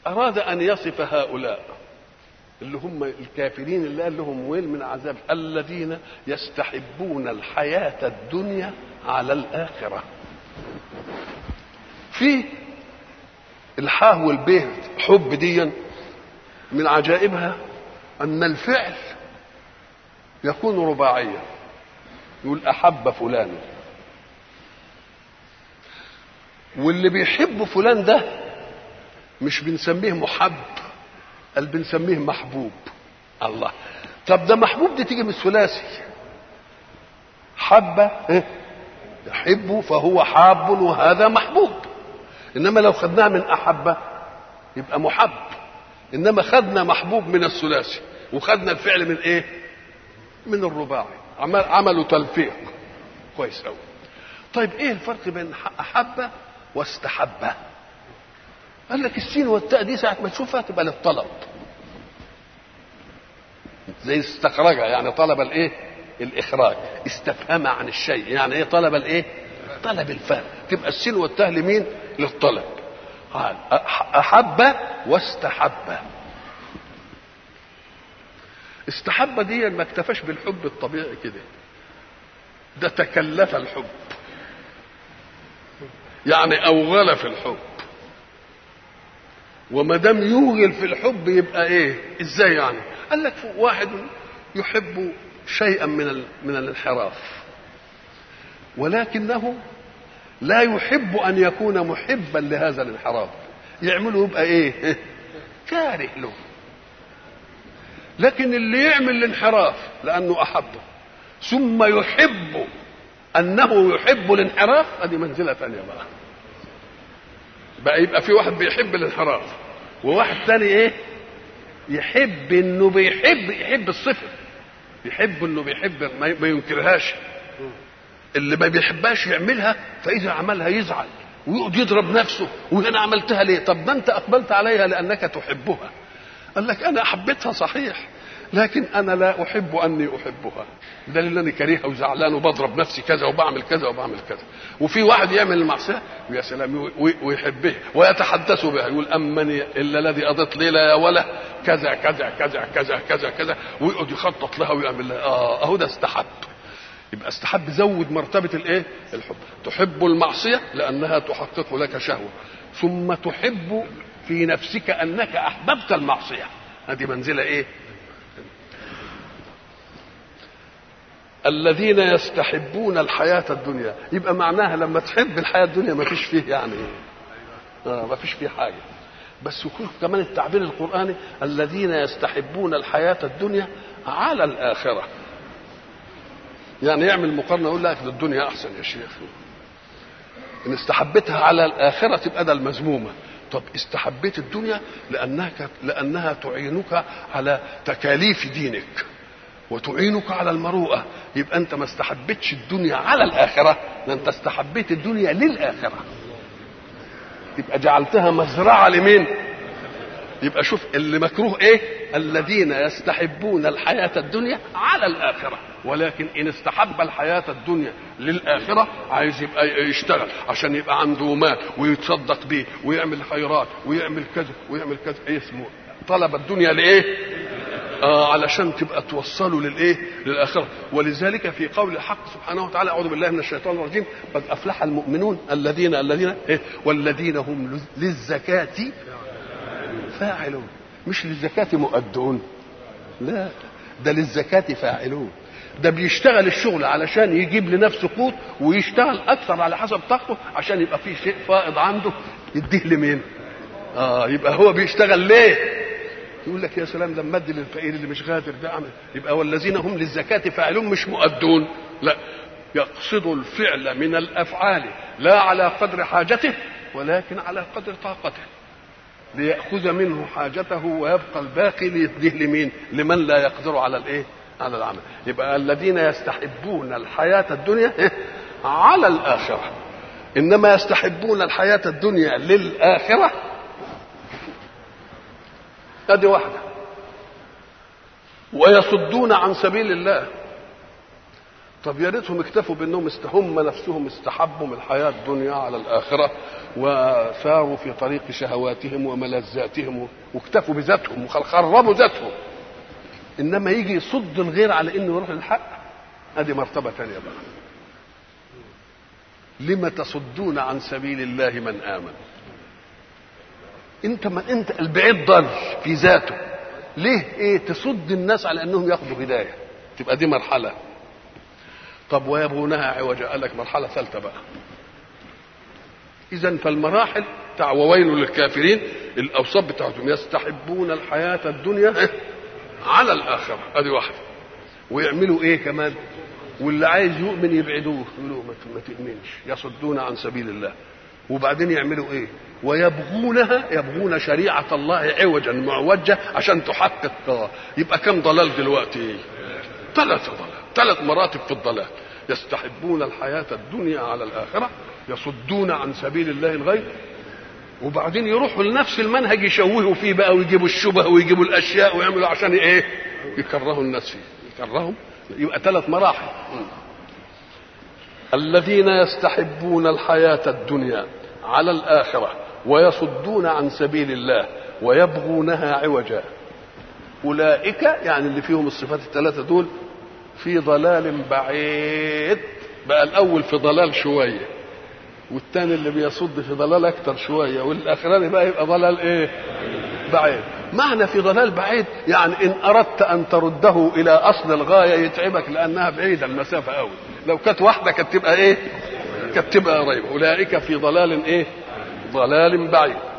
أراد أن يصف هؤلاء اللي هم الكافرين اللي قال لهم ويل من عذاب الذين يستحبون الحياة الدنيا على الآخرة في الحاه والبيه حب ديا من عجائبها أن الفعل يكون رباعيا يقول أحب فلان واللي بيحب فلان ده مش بنسميه محب قال بنسميه محبوب الله طب ده محبوب دي تيجي من الثلاثي حب إيه؟ يحب فهو حاب وهذا محبوب انما لو خدناها من احب يبقى محب انما خدنا محبوب من الثلاثي وخدنا الفعل من ايه من الرباعي عمل عملوا تلفيق كويس قوي طيب ايه الفرق بين احب واستحب قال لك السين والتاء دي ساعه ما تشوفها تبقى للطلب زي استخرج يعني طلب الايه الاخراج استفهم عن الشيء يعني ايه طلب الايه طلب الفهم تبقى السين والتاء لمين للطلب قال احب واستحب استحب دي ما اكتفاش بالحب الطبيعي كده ده تكلف الحب يعني اوغل في الحب وما دام يوغل في الحب يبقى ايه ازاي يعني قال لك واحد يحب شيئا من من الانحراف ولكنه لا يحب ان يكون محبا لهذا الانحراف يعمله يبقى ايه كاره له لكن اللي يعمل الانحراف لانه احبه ثم يحب انه يحب الانحراف هذه منزله ثانيه بقى بقى يبقى في واحد بيحب الانحراف وواحد ثاني ايه يحب انه بيحب يحب الصفه يحب انه بيحب ما ينكرهاش اللي ما بيحبهاش يعملها فاذا عملها يزعل ويقعد يضرب نفسه وانا عملتها ليه طب ما انت اقبلت عليها لانك تحبها قال لك انا حبيتها صحيح لكن انا لا احب اني احبها ده اللي انا كريهه وزعلان وبضرب نفسي كذا وبعمل كذا وبعمل كذا وفي واحد يعمل المعصيه ويا سلام ويحبه ويتحدث بها يقول امني الا الذي قضيت ليله يا ولا كذا كذا كذا كذا كذا كذا ويقعد يخطط لها ويعمل لها اه اهو ده استحب يبقى استحب زود مرتبه الايه الحب تحب المعصيه لانها تحقق لك شهوه ثم تحب في نفسك انك احببت المعصيه هذه منزله ايه الذين يستحبون الحياة الدنيا يبقى معناها لما تحب الحياة الدنيا ما فيش فيه يعني آه ما فيش فيه حاجة بس يكون كمان التعبير القرآني الذين يستحبون الحياة الدنيا على الآخرة يعني يعمل مقارنة يقول لك الدنيا أحسن يا شيخ إن استحبتها على الآخرة تبقى ده المذمومة طب استحبيت الدنيا لأنها لأنها تعينك على تكاليف دينك وتعينك على المروءة يبقى أنت ما استحبتش الدنيا على الآخرة ده أنت استحبيت الدنيا للآخرة يبقى جعلتها مزرعة لمين يبقى شوف اللي مكروه ايه الذين يستحبون الحياة الدنيا على الآخرة ولكن إن استحب الحياة الدنيا للآخرة عايز يبقى يشتغل عشان يبقى عنده مال ويتصدق بيه ويعمل خيرات ويعمل كذا ويعمل كذا ايه اسمه طلب الدنيا لإيه آه علشان تبقى توصلوا للايه للاخره ولذلك في قول الحق سبحانه وتعالى اعوذ بالله من الشيطان الرجيم قد افلح المؤمنون الذين الذين إيه والذين هم للزكاه فاعلون مش للزكاه مؤدون لا ده للزكاه فاعلون ده بيشتغل الشغل علشان يجيب لنفسه قوت ويشتغل اكثر على حسب طاقته عشان يبقى في شيء فائض عنده يديه لمين اه يبقى هو بيشتغل ليه يقول لك يا سلام لما ادي للفقير اللي مش قادر ده اعمل يبقى والذين هم للزكاة فاعلون مش مؤدون لا يقصد الفعل من الافعال لا على قدر حاجته ولكن على قدر طاقته ليأخذ منه حاجته ويبقى الباقي ليديه لمين؟ لمن لا يقدر على الايه؟ على العمل يبقى الذين يستحبون الحياة الدنيا على الآخرة إنما يستحبون الحياة الدنيا للآخرة ادي واحده ويصدون عن سبيل الله طب يا ريتهم اكتفوا بانهم است- هم نفسهم استحبوا من الحياه الدنيا على الاخره وساروا في طريق شهواتهم وملذاتهم واكتفوا بذاتهم وخربوا ذاتهم انما يجي يصد الغير على انه يروح للحق ادي مرتبه ثانيه بقى لم تصدون عن سبيل الله من امن انت ما انت البعيد ضل في ذاته ليه ايه تصد الناس على انهم ياخذوا هدايه تبقى دي مرحله طب ويبغونها عوجا قال لك مرحله ثالثه بقى اذا فالمراحل بتاع وويل للكافرين الاوصاف بتاعتهم يستحبون الحياه الدنيا إيه؟ على الاخره ادي واحده ويعملوا ايه كمان واللي عايز يؤمن يبعدوه يقولوا ما ت- ما تؤمنش يصدون عن سبيل الله وبعدين يعملوا ايه ويبغونها يبغون شريعة الله عوجا معوجة عشان تحقق آه. يبقى كم ضلال دلوقتي ثلاث ضلال ثلاث مراتب في الضلال يستحبون الحياة الدنيا على الآخرة يصدون عن سبيل الله الغيب وبعدين يروحوا لنفس المنهج يشوهوا فيه بقى ويجيبوا الشبه ويجيبوا الاشياء ويعملوا عشان ايه؟ يكرهوا الناس فيه يكرههم يبقى ثلاث مراحل الذين يستحبون الحياة الدنيا على الآخرة ويصدون عن سبيل الله ويبغونها عوجا أولئك يعني اللي فيهم الصفات الثلاثة دول في ضلال بعيد بقى الأول في ضلال شوية والتاني اللي بيصد في ضلال أكتر شوية والأخراني بقى يبقى ضلال إيه بعيد معنى في ضلال بعيد يعني إن أردت أن ترده إلى أصل الغاية يتعبك لأنها بعيدة المسافة أوي لو كانت واحدة كانت تبقى إيه كانت تبقى قريبة أولئك في ضلال إيه ضلال بعيد